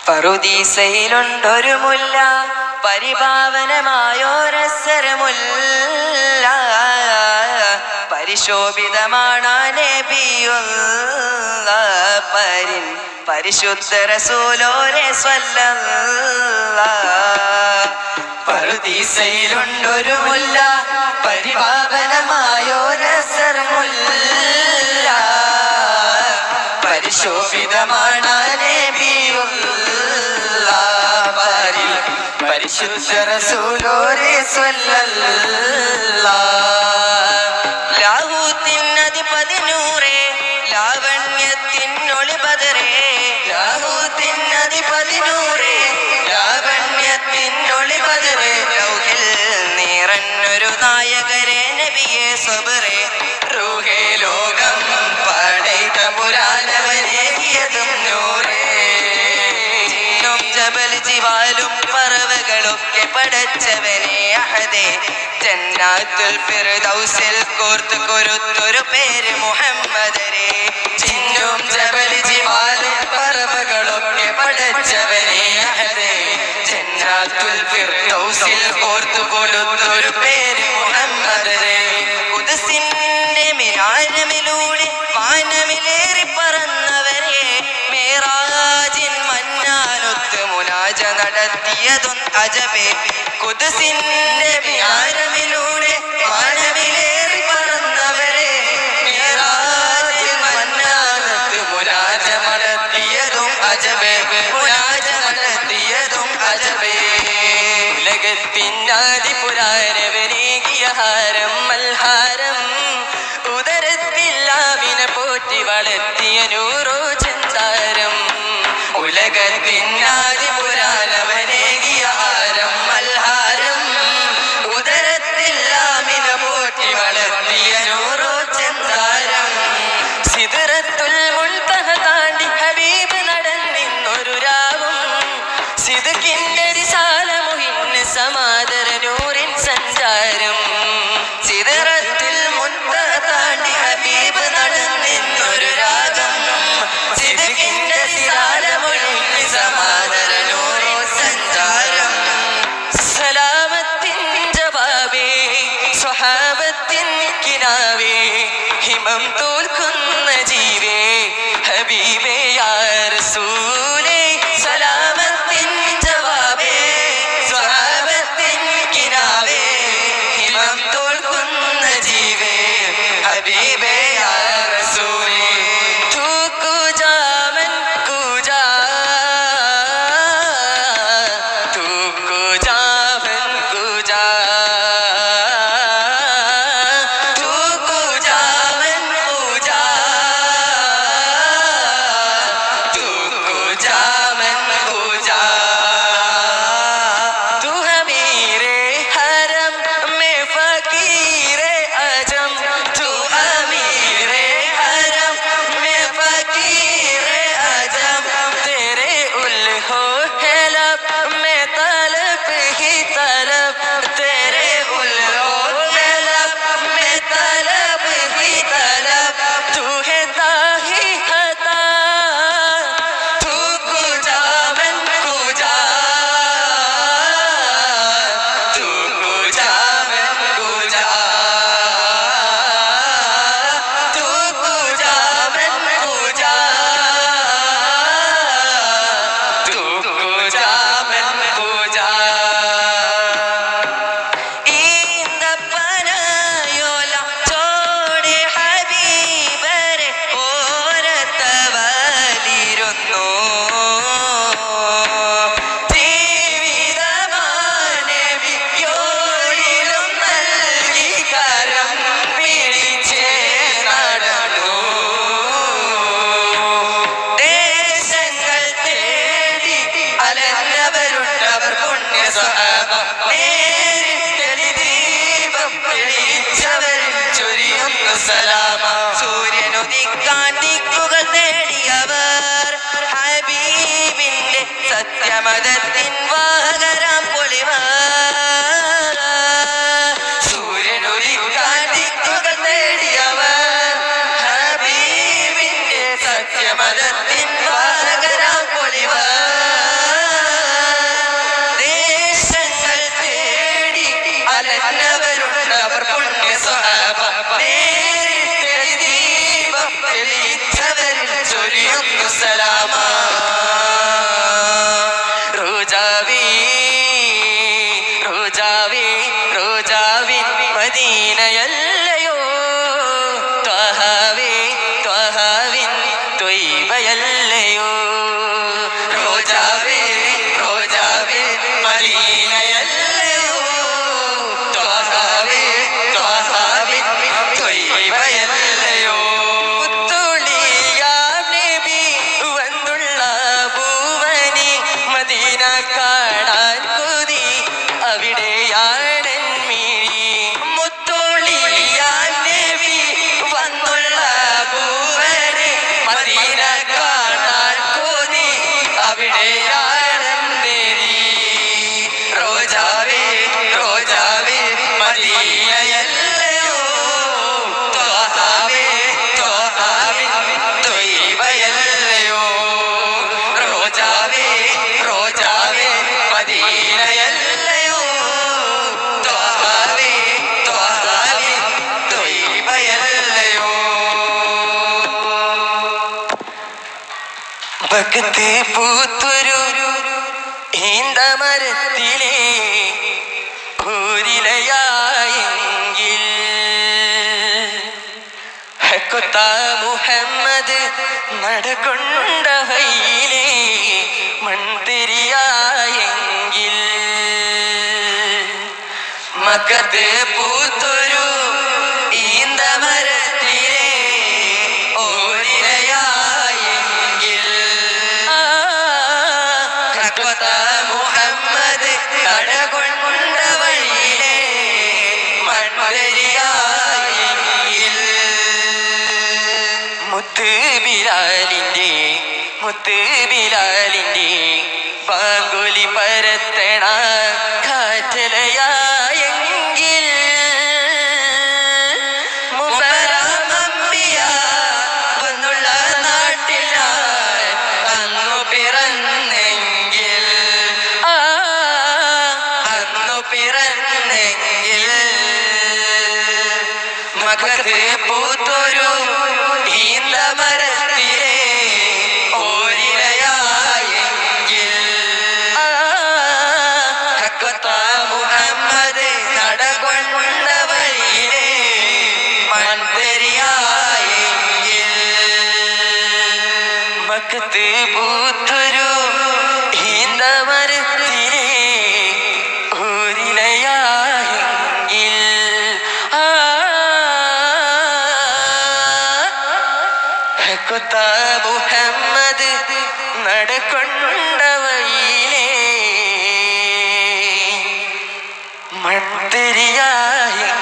പറുദീസയിലുണ്ടൊരു മുല്ല പരിപാവനമായോരസരമുല്ല പരിശോഭിതമാണ് നബിയുള്ള പരിൻ പരിശുദ്ധ റസൂലോരെ സ്വല്ല പറുദീസയിലുണ്ടൊരു മുല്ല പരിപാവനമായോരസരമുല്ല പരിശോഭിതമാണ് നബിയുള്ള പരിൽ പരിശുദ്ധ റസൂലോരെ ലാഹൂത്തിനധിപതിനൂറേ ലാവണ്യത്തിനൊളി ബദറേ ലാഹൂത്തിനധിപതിനൂറേ ലാവണ്യത്തിനൊളി ബദറേ ലൗഹിൽ നിറഞ്ഞൊരു നായകരെ നബിയെ സ്വബറേ റൂഹേ ലോകം പടൈത്ത പുരാനവനേകിയതും നൂറേ ജിന്നും ജബൽ ജിവാലും പറവകളൊക്കെ പടച്ചവനെ അഹദേ ജന്നാത്തുൽ ഫിർദൗസിൽ കോർത്ത് കൊരുത്തൊരു പേര് മുഹമ്മദരെ ജിന്നും ജബൽ ജിവാലും പറവകളൊക്കെ പടച്ചവനെ അഹദേ ജന്നാത്തുൽ ഫിർദൗസിൽ കോർത്ത് കൊടുത്തൊരു പേര് മുഹമ്മദരെ കുദസിന്റെ മിനാരമിലൂടെ വാനമിലേറി പറന്നവരെ മേറാജിൻ മന്നാനൊത്ത് മുനാജ നടത്തിയതും അജബേ കുദസിന്റെ മിനാരമിലൂടെ വാനമിലേറി പറന്നവരെ മേറാജിൻ മന്നാനൊത്ത് മുനാജ നടത്തിയതും അജബേ മുനാജ നടത്തിയതും അജബേ ഉലകത്തിനാദി പുരാരവരേകിയ ഹാരം മൽഹാരം ഉദരത്തില്ലാവിനെ പോറ്റി വളർത്തിയ നൂറോ ചന്താരം ഉലകത്തിനാദി പുരാനവരേകിയ ഹാരം മൽഹാരം ഉദരത്തില്ലാവിനെ പോറ്റി വളർത്തിയ നൂറോ ചന്താരം സിദറത്തുൽ മുൻതഹ താണ്ടി ഹബീബ് നടന്നിന്നൊരു രാവും സിദുക്കിന്റെ റിസാല മുഹിന് സമാദര നൂറിൻ സഞ്ചാരം സിദറത്തുൽ മുൻതഹ താണ്ടി ഹബീബ് നടന്നിന്നൊരു രാഗം സിദുക്കിന്റെ റിസാല മുഹിന് സമാദര നൂറിൻ സഞ്ചാരം സലാമത്തിൻ ജവാബേ സ്വഹാബത്തിൻ കിനാവേ ഹിമം തോൽക്കുന്ന ജീവേ ഹബീബേ യാ റസൂലേ സലാമത്തിൻ ജവാബേ സ്വഹാബത്തിൻ കിനാവേ ഹിമം തോൽക്കുന്ന ജീവേ ഹബീബേ യാ റസൂലേ തൂ കുജാ മൻ കുജാ तू कुजा बन कुजा तू कुजा बन कुजा तू कुजा बन कुजा तू अमीरे हरम में फकीरे अजम तू अमीरे हरम में फकीरे अजम तेरे उल हो है लब में तलब ही तलब तेरे उल हो है लब में तलब ही तलब तू है ताही हता तू कुजा मन कुजा तू कुजा मन कुजा तू कुजा मन कुजा तू कुजा मन कुजा ഈന്തപ്പനയോല ചോടെ ഹബീബരെ ഓരത്തവലിരുന്നു ജീവിതമാനവിയോടിലും നൽകി കരം പിടിച്ചേ നടന്നു ദേശങ്ങൾ തേടി അലഞ്ഞവരുണ്ടവർ പുണ്യ സ്വഭാവ ദീപം തെളിയിച്ചവരിൽ ചൊരിയുന്നു സലാമ സൂര്യനുദിക്കാൻ ദിക്കുകൾ തേടിയവർ ഹബീബിന്റെ സത്യമതത്തിൻ വാഹകരാം പൊളിവർ സൂര്യനുദിക്കാൻ ദിക്കുകൾ തേടിയവർ ഹബീബിന്റെ സത്യമതത്തിൻ വാഹകരാം പൊളിവർ പക്കത്ത് പൂത്തൊരു ഈന്തമരത്തിലെ ഊരിലയായെങ്കിൽ ഹക്കൊത്ത മുഹമ്മദ് നടകൊണ്ട വയിലേ മൺതിരിയായെങ്കിൽ മക്കത്ത് പൂത്തൊരു ഈന്തമരത്തിലെ ഓരിലയായെങ്കിൽ ഹക്കൊത്ത മുഹമ്മദ് നടകൊണ്ട വഴിയിലെ മൺമരിയായെങ്കിൽ മുത്ത് ബിലാലിന്റെ മുത്ത് ബിലാലിന്റെ പാങ്കുലി പരത്തണ കാറ്റലയായെങ്കിൽ മുബരാമമ്പിയ വന്നുള്ള നാട്ടിൽ ഞാൻ അന്നു പിറന്നെങ്കിൽ ആ അന്നു പിറന്നെങ്കിൽ മകത്ത് പൂത്തൊരു ഈന്തമരത്തിലെ ഓരിലയായെങ്കിൽ ആ, ഹക്കത്ത മുഹമ്മദ് നടകൊണ്ട വഴിയിലെ മൺപെരിയായെങ്കിൽ മക്കത്ത് പൂത്തൊരു ഈന്തമരത്തിലെ ഓരിലയായെങ്കിൽ ആ കൊത്ത മുഹമ്മദ് നടക്കൊണ്ട വഴിയിലെ മൺതിരിയായെങ്കിൽ